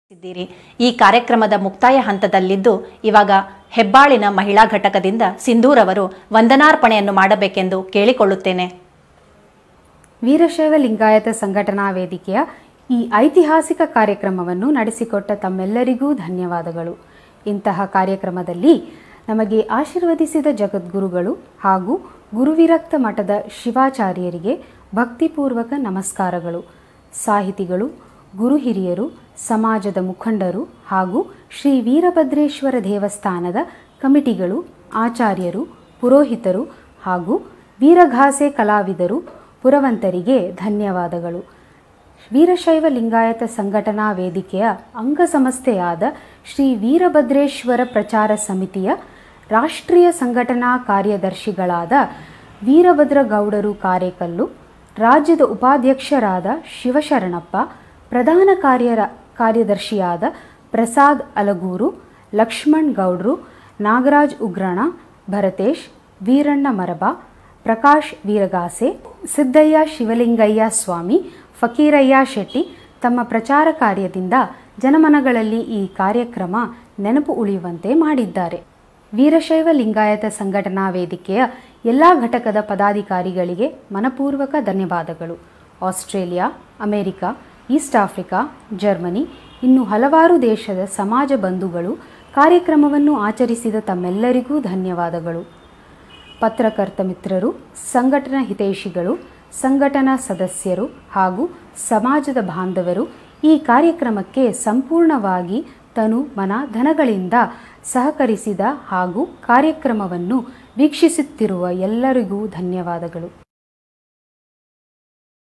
ಇದ್ದೀರಿ ಈ ಕಾರ್ಯಕ್ರಮದ ಮುಕ್ತಾಯ ಹಂತದಲ್ಲಿದ್ದು ಇವಾಗ ಹೆಬ್ಬಾಳಿನ ಮಹಿಳಾ ಘಟಕದಿಂದ ಸಿಂಧೂರವರು ವಂದನಾರ್ಪಣೆಯನ್ನು ಮಾಡಬೇಕೆಂದು ಕೇಳಿಕೊಳ್ಳುತ್ತೇನೆ ವೀರಶೈವ ಲಿಂಗಾಯತ ಸಂಘಟನಾ ವೇದಿಕೆಯ ಈ ಐತಿಹಾಸಿಕ ಕಾರ್ಯಕ್ರಮವನ್ನು ನಡೆಸಿಕೊಟ್ಟ ತಮ್ಮೆಲ್ಲರಿಗೂ ಧನ್ಯವಾದಗಳು ಇಂತಹ ಕಾರ್ಯಕ್ರಮದಲ್ಲಿ ನಮಗೆ ಆಶೀರ್ವದಿಸಿದ ಜಗದ್ಗುರುಗಳು ಹಾಗೂ ಗುರುವಿರಕ್ತ ಮಠದ ಶಿವಾಚಾರ್ಯರಿಗೆ ಭಕ್ತಿಪೂರ್ವಕ ನಮಸ್ಕಾರಗಳು ಸಾಹಿತಿಗಳು ಗುರು ಹಿರಿಯರು ಸಮಾಜದ ಮುಖಂಡರು ಹಾಗೂ ಶ್ರೀ ವೀರಭದ್ರೇಶ್ವರ ದೇವಸ್ಥಾನದ ಕಮಿಟಿಗಳು ಆಚಾರ್ಯರು ಪುರೋಹಿತರು ಹಾಗೂ ವೀರಘಾಸೆ ಕಲಾವಿದರು ಪುರವಂತರಿಗೆ ಧನ್ಯವಾದಗಳು ವೀರಶೈವ ಲಿಂಗಾಯತ ಸಂಘಟನಾ ವೇದಿಕೆಯ ಅಂಗಸಂಸ್ಥೆಯಾದ ಶ್ರೀ ವೀರಭದ್ರೇಶ್ವರ ಪ್ರಚಾರ ಸಮಿತಿಯ ರಾಷ್ಟ್ರೀಯ ಸಂಘಟನಾ ಕಾರ್ಯದರ್ಶಿಗಳಾದ ವೀರಭದ್ರಗೌಡರು ಕಾರೇಕಲ್ಲು ರಾಜ್ಯದ ಉಪಾಧ್ಯಕ್ಷರಾದ ಶಿವಶರಣಪ್ಪ ಪ್ರಧಾನ ಕಾರ್ಯ ಕಾರ್ಯದರ್ಶಿಯಾದ ಪ್ರಸಾದ್ ಅಲಗೂರು ಲಕ್ಷ್ಮಣ್ ಗೌಡ್ರು ನಾಗರಾಜ್ ಉಗ್ರಣ ಭರತೇಶ್ ವೀರಣ್ಣ ಮರಬ ಪ್ರಕಾಶ್ ವೀರಗಾಸೆ ಸಿದ್ದಯ್ಯ ಶಿವಲಿಂಗಯ್ಯ ಸ್ವಾಮಿ ಫಕೀರಯ್ಯ ಶೆಟ್ಟಿ ತಮ್ಮ ಪ್ರಚಾರ ಕಾರ್ಯದಿಂದ ಜನಮನಗಳಲ್ಲಿ ಈ ಕಾರ್ಯಕ್ರಮ ನೆನಪು ಉಳಿಯುವಂತೆ ಮಾಡಿದ್ದಾರೆ ವೀರಶೈವ ಲಿಂಗಾಯತ ಸಂಘಟನಾ ವೇದಿಕೆಯ ಎಲ್ಲ ಘಟಕದ ಪದಾಧಿಕಾರಿಗಳಿಗೆ ಮನಪೂರ್ವಕ ಧನ್ಯವಾದಗಳು Australia America East Africa Germany ಇನ್ನು ಹಲವಾರು ದೇಶದ ಸಮಾಜ ಬಂಧುಗಳು ಕಾರ್ಯಕ್ರಮವನ್ನು ಆಚರಿಸಿದ ತಮ್ಮೆಲ್ಲರಿಗೂ ಧನ್ಯವಾದಗಳು ಪತ್ರಕರ್ತ ಮಿತ್ರರು ಸಂಘಟನಾ ಹಿತೈಷಿಗಳು ಸಂಘಟನಾ ಸದಸ್ಯರು ಹಾಗೂ ಸಮಾಜದ ಬಾಂಧವರು ಈ ಕಾರ್ಯಕ್ರಮಕ್ಕೆ ಸಂಪೂರ್ಣವಾಗಿ ತನು ಮನ ಧನಗಳಿಂದ ಸಹಕರಿಸಿದ ಹಾಗೂ ಕಾರ್ಯಕ್ರಮವನ್ನು ವೀಕ್ಷಿಸುತ್ತಿರುವ ಎಲ್ಲರಿಗೂ ಧನ್ಯವಾದಗಳು